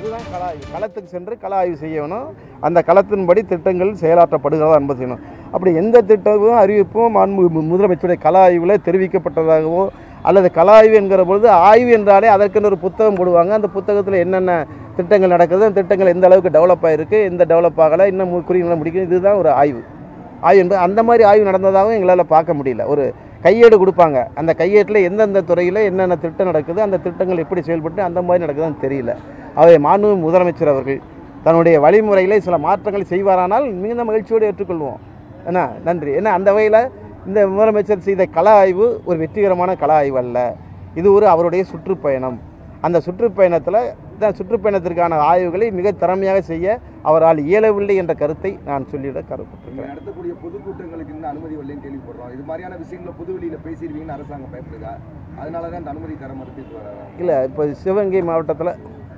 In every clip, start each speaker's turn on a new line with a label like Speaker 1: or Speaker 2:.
Speaker 1: இதுதான் கள ஆய்வு களத்துக்கு சென்று கள ஆய்வு செய்யணும் அந்த களத்தின்படி திட்டங்கள் செயலாற்றப்படுகிறதா என்பது செய்யணும் அப்படி எந்த திட்டமும் அறிவிப்பும் மாண்பு மு- முதலமைச்சருடைய கள ஆய்வில் தெரிவிக்கப்பட்டதாகவோ அல்லது கள ஆய்வு என்கிற பொழுது ஆய்வு என்றாலே அதற்கென்று ஒரு புத்தகம் போடுவாங்க அந்த புத்தகத்தில் என்னென்ன திட்டங்கள் நடக்குது அந்த திட்டங்கள் எந்த அளவுக்கு டெவலப் ஆகிருக்கு எந்த டெவலப் ஆகலை இன்னும் மு- குறியீடுகளை முடிக்கணும் இதுதான் ஒரு ஆய்வு ஆய்வு என்பது அந்த மாதிரி ஆய்வு நடந்ததாகவும் எங்களால் பார்க்க முடியல ஒரு கையேடு கொடுப்பாங்க அந்த கையேட்டில் எந்தெந்த துறையில் என்னென்ன திட்டம் நடக்குது அந்த திட்டங்கள் எப்படி செயல்பட்டு அந்த மாதிரி நடக்குதுன்னு தெரியல அவை மாண்பு முதலமைச்சர் அவர்கள் தன்னுடைய வழிமுறைகளை சில மாற்றங்களை செய்வாரானால் மிகுந்த மகிழ்ச்சியோடு ஏற்றுக்கொள்வோம் என்ன நன்றி ஏன்னா அந்த வகையில் இந்த முதலமைச்சர் செய்த கள ஆய்வு ஒரு வெற்றிகரமான கள ஆய்வு அல்ல இது ஒரு அவருடைய சுற்றுப்பயணம் அந்த சுற்றுப்பயணத்தில் இந்த சுற்றுப்பயணத்திற்கான ஆய்வுகளை மிக திறமையாக செய்ய அவரால் இயலவில்லை என்ற கருத்தை நான் சொல்லிட
Speaker 2: நீங்க
Speaker 1: கருப்பட்டிருக்கிறேன்
Speaker 2: நடத்தக்கூடிய பொதுக்கூட்டங்களுக்கு இன்னும் அனுமதி வரலன்னு கேள்விப்படுறோம் இது மாதிரியான விஷயங்களை பொது வெளியில பேசிடுவீங்கன்னு அரசாங்கம் பயப்படுதா அதனால தான் இந்த அனுமதி தர மறுத்துட்டு வராங்க
Speaker 1: இல்லை இப்போ சிவகங்கை மாவட்டத்தில்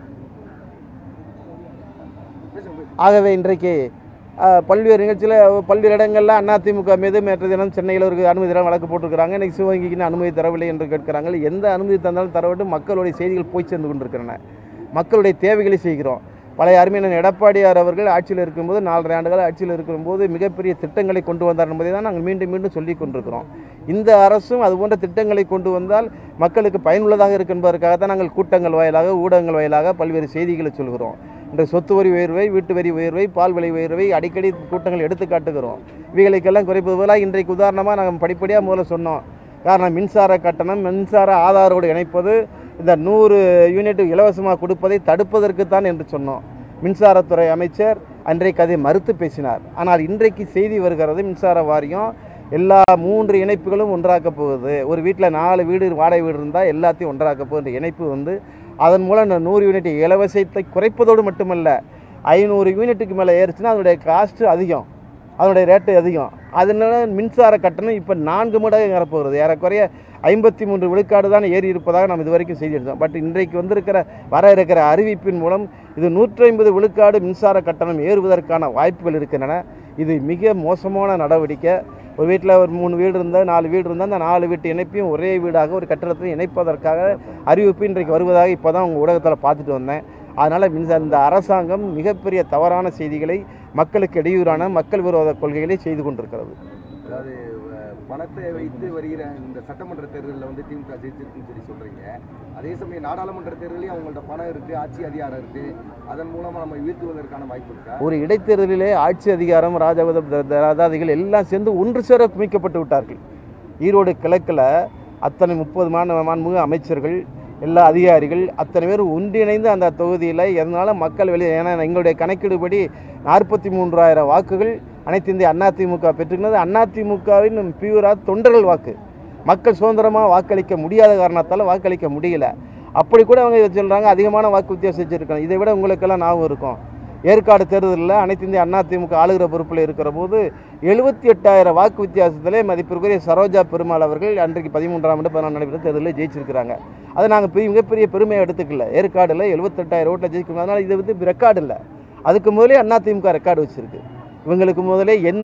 Speaker 2: பேசுங்க
Speaker 1: ஆகவே இன்றைக்கு அஹ், பல்வேறு நிகழ்ச்சியில் பல்வேறு இடங்களில் அதிமுக மீது நேற்று தினம் சென்னையில் ஒரு அனுமதி தர வழக்கு போட்டிருக்கிறாங்க இன்றைக்கி சிவகங்கைக்கு இன்னும் அனுமதி தரவில்லை என்று கேட்கிறாங்க எந்த அனுமதி தந்தாலும் தர வேண்டும் மக்களுடைய செய்திகள் போய் சேர்ந்து கொண்டிருக்கின்றன மக்களுடைய தேவைகளை செய்கிறோம் பழைய அருமையான எடப்பாடியார் அவர்கள் ஆட்சியில் இருக்கும்போது நாலரை ஆண்டுகள் ஆட்சியில் இருக்கும்போது மிகப்பெரிய திட்டங்களை கொண்டு வந்தார் என்பதை தான் நாங்கள் மீண்டும் மீண்டும் சொல்லிக் கொண்டிருக்கிறோம் இந்த அரசும் அதுபோன்ற திட்டங்களை கொண்டு வந்தால் மக்களுக்கு பயனுள்ளதாக இருக்கு என்பதற்காக தான் நாங்கள் கூட்டங்கள் வாயிலாக ஊடகங்கள் வாயிலாக பல்வேறு செய்திகளை சொல்கிறோம் இன்று சொத்து வரி உயர்வை வீட்டு வரி உயர்வை பால் விலை உயர்வை அடிக்கடி கூட்டங்கள் எடுத்து காட்டுகிறோம் இவைகளுக்கெல்லாம் குறைப்பது பதிலாக இன்றைக்கு உதாரணமாக நாங்கள் படிப்படியாக முதல்ல சொன்னோம் காரணம் மின்சார கட்டணம் மின்சார ஆதாரோடு இணைப்பது இந்த நூறு யூனிட் இலவசமாக கொடுப்பதை தடுப்பதற்குத்தான் என்று சொன்னோம் மின்சாரத்துறை அமைச்சர் அன்றைக்கு அதை மறுத்து பேசினார் ஆனால் இன்றைக்கு செய்தி வருகிறது மின்சார வாரியம் எல்லா மூன்று இணைப்புகளும் ஒன்றாக்கப் போகுது ஒரு வீட்டில் நாலு வீடு வாடகை வீடு இருந்தால் எல்லாத்தையும் ஒன்றாக்கப் போகுன்ற இணைப்பு வந்து அதன் மூலம் இந்த நூறு யூனிட் இலவசத்தை குறைப்பதோடு மட்டுமல்ல ஐநூறு யூனிட்டுக்கு மேலே ஏறுச்சுன்னா அதனுடைய காஸ்ட்டு அதிகம் அதனுடைய ரேட்டு அதிகம் அதனால மின்சார கட்டணம் இப்போ நான்கு மடங்கு ஏறப்போகிறது ஏறக்குறைய ஐம்பத்தி மூன்று விழுக்காடு தான் ஏறி இருப்பதாக நாம் இதுவரைக்கும் செய்தி எடுத்தோம் பட் இன்றைக்கு வந்திருக்கிற வர இருக்கிற அறிவிப்பின் மூலம் இது நூற்றி ஐம்பது விழுக்காடு மின்சார கட்டணம் ஏறுவதற்கான வாய்ப்புகள் இருக்கின்றன இது மிக மோசமான நடவடிக்கை ஒரு வீட்டில் ஒரு மூணு வீடு இருந்தால் நாலு வீடு இருந்தால் அந்த நாலு வீட்டு இணைப்பையும் ஒரே வீடாக ஒரு கட்டிடத்தில் இணைப்பதற்காக அறிவிப்பு இன்றைக்கு வருவதாக இப்போ தான் உங்கள் ஊடகத்தில் பார்த்துட்டு வந்தேன் அதனால் மின்சார இந்த அரசாங்கம் மிகப்பெரிய தவறான செய்திகளை மக்களுக்கு இடையூறான மக்கள் விரோத கொள்கைகளை செய்து கொண்டிருக்கிறது
Speaker 2: அதாவது அஹ், பணத்தை வைத்து வருகிற இந்த சட்டமன்ற தேர்தலில் வந்து திமுக ஜெயிச்சிருக்குன்னு சொல்லி சொல்றீங்க அதே சமயம் நாடாளுமன்ற தேர்தலையும் அவங்கள்ட்ட பணம் இருக்கு ஆட்சி அதிகாரம் இருக்கு அதன் மூலமா நம்ம வீழ்த்துவதற்கான வாய்ப்பு இருக்கா
Speaker 1: ஒரு இடைத்தேர்தலிலே ஆட்சி அதிகாரம் ராஜபத ராதாதிகள் எல்லாம் சேர்ந்து ஒன்று சேர குமிக்கப்பட்டு விட்டார்கள் ஈரோடு கிழக்கில் அத்தனை முப்பது மாண மாண்புமிகு அமைச்சர்கள் எல்லா அதிகாரிகள் அத்தனை பேர் ஒன்றிணைந்து அந்த தொகுதியில் எதனால மக்கள் வெளியே ஏன்னா எங்களுடைய கணக்கீடுபடி நாற்பத்தி மூன்றாயிரம் வாக்குகள் அனைத்து இந்திய அதிமுக பெற்றுக்கிறது அதிமுகவின் பியூரா தொண்டர்கள் வாக்கு மக்கள் சுதந்திரமாக வாக்களிக்க முடியாத காரணத்தால் வாக்களிக்க முடியல அப்படி கூட அவங்க சொல்கிறாங்க அதிகமான வாக்கு வித்தியாசம் வச்சுருக்காங்க இதை விட உங்களுக்கெல்லாம் ஞாபகம் இருக்கும் ஏற்காடு தேர்தலில் அனைத்து இந்திய அண்ணா திமுக ஆளுகிற பொறுப்பில் இருக்கிற போது எழுபத்தி எட்டாயிரம் வாக்கு வித்தியாசத்திலே மதிப்பிற்குரிய சரோஜா பெருமாள் அவர்கள் அன்றைக்கு பதிமூன்றாம் ஆண்டு பதினாறு நடைபெற்ற தேர்தலில் ஜெயிச்சிருக்கிறாங்க அதை நாங்கள் பெரிய மிகப்பெரிய பெருமையை எடுத்துக்கல ஏற்காடில் எழுபத்தெட்டாயிரம் ஓட்டில் ஜெயிக்கும் அதனால் இது வந்து ரெக்கார்டு இல்லை அதுக்கு முதலே அண்ணா திமுக ரெக்கார்டு வச்சிருக்கு இவங்களுக்கு முதலே எந்த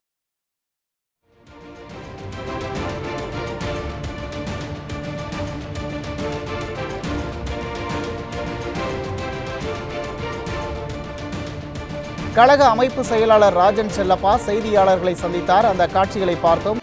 Speaker 3: கழக அமைப்பு செயலாளர் ராஜன் செல்லப்பா செய்தியாளர்களை சந்தித்தார் அந்த காட்சிகளை பார்த்தோம்